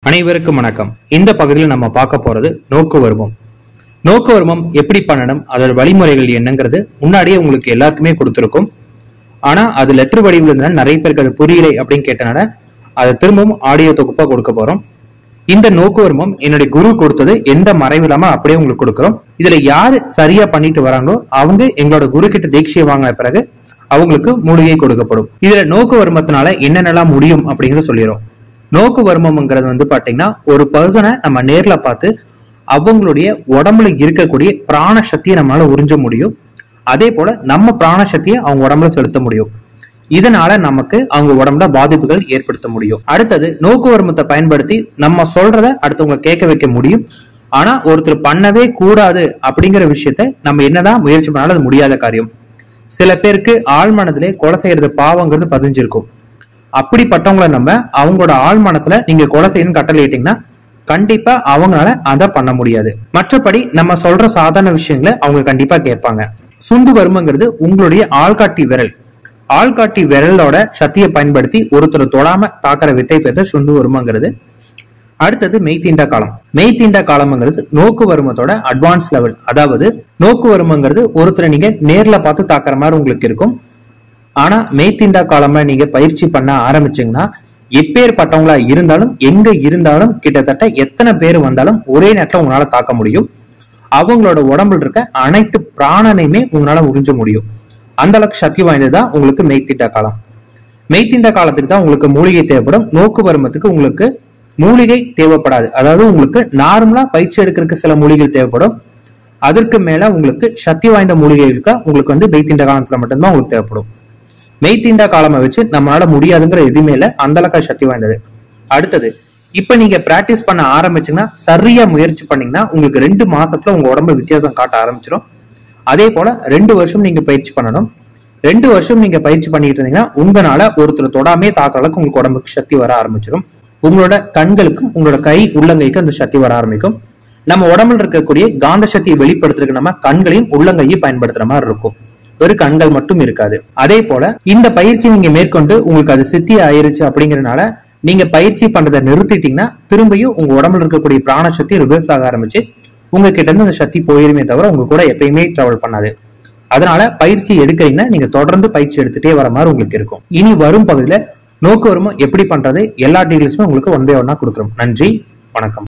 அனைவருக்கும் வணக்கம் இந்த பகுதியில் நம்ம பார்க்க போறது நோக்கு வருமம் நோக்கு வருமம் எப்படி பண்ணணும் அதோட வழிமுறைகள் என்னங்கிறது முன்னாடியே உங்களுக்கு எல்லாருக்குமே கொடுத்துருக்கும் ஆனா அது லெட்டர் வடிவில் இருந்தனால நிறைய பேருக்கு அது புரியலை அப்படின்னு கேட்டனால அதை திரும்பவும் ஆடியோ தொகுப்பா கொடுக்க போறோம் இந்த நோக்கு வருமம் என்னுடைய குரு கொடுத்தது எந்த மறைவு இல்லாம அப்படியே உங்களுக்கு கொடுக்குறோம் இதுல யாரு சரியா பண்ணிட்டு வராங்களோ அவங்க எங்களோட குரு கிட்ட தீட்சையை வாங்கின பிறகு அவங்களுக்கு மூலிகை கொடுக்கப்படும் இதுல நோக்கு வருமத்தினால என்னென்னலாம் முடியும் அப்படிங்கறத சொல்லிடுறோம் நோக்கு வருமம்ங்கிறது வந்து பாத்தீங்கன்னா ஒரு பர்சனை நம்ம நேர்ல பார்த்து அவங்களுடைய உடம்புல இருக்கக்கூடிய பிராண சக்தியை நம்மளால உறிஞ்ச முடியும் அதே போல நம்ம பிராண சக்தியை அவங்க உடம்புல செலுத்த முடியும் இதனால நமக்கு அவங்க உடம்புல பாதிப்புகள் ஏற்படுத்த முடியும் அடுத்தது நோக்கு வருமத்தை பயன்படுத்தி நம்ம சொல்றத அடுத்தவங்களை கேட்க வைக்க முடியும் ஆனா ஒருத்தர் பண்ணவே கூடாது அப்படிங்கிற விஷயத்த நம்ம என்னதான் முயற்சி பண்ணாலும் அது முடியாத காரியம் சில பேருக்கு ஆழ் மனதிலே கொலை செய்யறது பாவங்கிறது பதிஞ்சிருக்கும் அப்படிப்பட்டவங்கள நம்ம அவங்களோட ஆழ் மனசுல நீங்க கொலை செய்யணும்னு கட்டளையிட்டீங்கன்னா கண்டிப்பா அவங்களால அதை பண்ண முடியாது மற்றபடி நம்ம சொல்ற சாதாரண விஷயங்களை அவங்க கண்டிப்பா கேட்பாங்க சுண்டு வருமங்கிறது உங்களுடைய ஆள்காட்டி விரல் ஆள்காட்டி விரலோட சக்தியை பயன்படுத்தி ஒருத்தரை தொடாம தாக்குற வித்தை பெற்ற சுண்டு வருமங்கிறது அடுத்தது மெய்தீண்டா காலம் மெய்தீண்டா காலம்ங்கிறது நோக்கு வருமத்தோட அட்வான்ஸ் லெவல் அதாவது நோக்கு வருமங்கிறது ஒருத்தரை நீங்க நேர்ல பார்த்து தாக்குற மாதிரி உங்களுக்கு இருக்கும் ஆனா மெய்தீண்டா காலமா நீங்க பயிற்சி பண்ண ஆரம்பிச்சீங்கன்னா எப்பேற்பட்டவங்களா இருந்தாலும் எங்க இருந்தாலும் கிட்டத்தட்ட எத்தனை பேர் வந்தாலும் ஒரே நேரத்துல உங்களால தாக்க முடியும் அவங்களோட உடம்புல இருக்க அனைத்து பிராணனையுமே உங்களால உறிஞ்ச முடியும் அந்த அளவுக்கு சக்தி வாய்ந்ததுதான் உங்களுக்கு மெய்தீண்டா காலம் மெய்தீண்ட காலத்துக்கு தான் உங்களுக்கு மூலிகை தேவைப்படும் நோக்கு வருமத்துக்கு உங்களுக்கு மூலிகை தேவைப்படாது அதாவது உங்களுக்கு நார்மலா பயிற்சி எடுக்கிறதுக்கு சில மூலிகைகள் தேவைப்படும் அதற்கு மேல உங்களுக்கு சக்தி வாய்ந்த மூலிகைகளுக்கு உங்களுக்கு வந்து மெய்தீண்ட காலத்துல மட்டும்தான் உங்களுக்கு தேவைப்படும் மெய்தீண்டா காலமை வச்சு நம்மளால முடியாதுங்கிற எதுவுமே இல்ல அந்த அளவுக்கு சக்தி வாய்ந்தது அடுத்தது இப்ப நீங்க பிராக்டிஸ் பண்ண ஆரம்பிச்சீங்கன்னா சரியா முயற்சி பண்ணீங்கன்னா உங்களுக்கு ரெண்டு மாசத்துல உங்க உடம்பு வித்தியாசம் காட்ட ஆரம்பிச்சிடும் அதே போல ரெண்டு வருஷம் நீங்க பயிற்சி பண்ணணும் ரெண்டு வருஷம் நீங்க பயிற்சி பண்ணிட்டு இருந்தீங்கன்னா உங்களால ஒருத்தர் தொடாமே தாக்குற அளவுக்கு உங்களுக்கு உடம்புக்கு சக்தி வர ஆரம்பிச்சிடும் உங்களோட கண்களுக்கும் உங்களோட கை உள்ளங்கைக்கும் அந்த சக்தி வர ஆரம்பிக்கும் நம்ம உடம்புல இருக்கக்கூடிய காந்த சக்தியை வெளிப்படுத்துறதுக்கு நம்ம கண்களையும் உள்ளங்கையும் பயன்படுத்துற மாதிரி இருக்கும் வெறும் கண்கள் மட்டும் இருக்காது அதே போல இந்த பயிற்சி நீங்க மேற்கொண்டு உங்களுக்கு அது சித்தி ஆயிருச்சு அப்படிங்கறதுனால நீங்க பயிற்சி பண்றதை நிறுத்திட்டீங்கன்னா திரும்பியும் உங்க உடம்புல இருக்கக்கூடிய பிராண சக்தி ரிவர்ஸ் ஆக ஆரம்பிச்சு உங்ககிட்ட இருந்து அந்த சக்தி போயிருமே தவிர உங்க கூட எப்பயுமே டிராவல் பண்ணாது அதனால பயிற்சி எடுக்கிறீங்கன்னா நீங்க தொடர்ந்து பயிற்சி எடுத்துட்டே வர மாதிரி உங்களுக்கு இருக்கும் இனி வரும் பகுதியில நோக்கு வருமோ எப்படி பண்றது எல்லா டீடைல்ஸுமே உங்களுக்கு ஒன் பை ஒன்னா கொடுக்குறோம் நன்றி வணக்கம்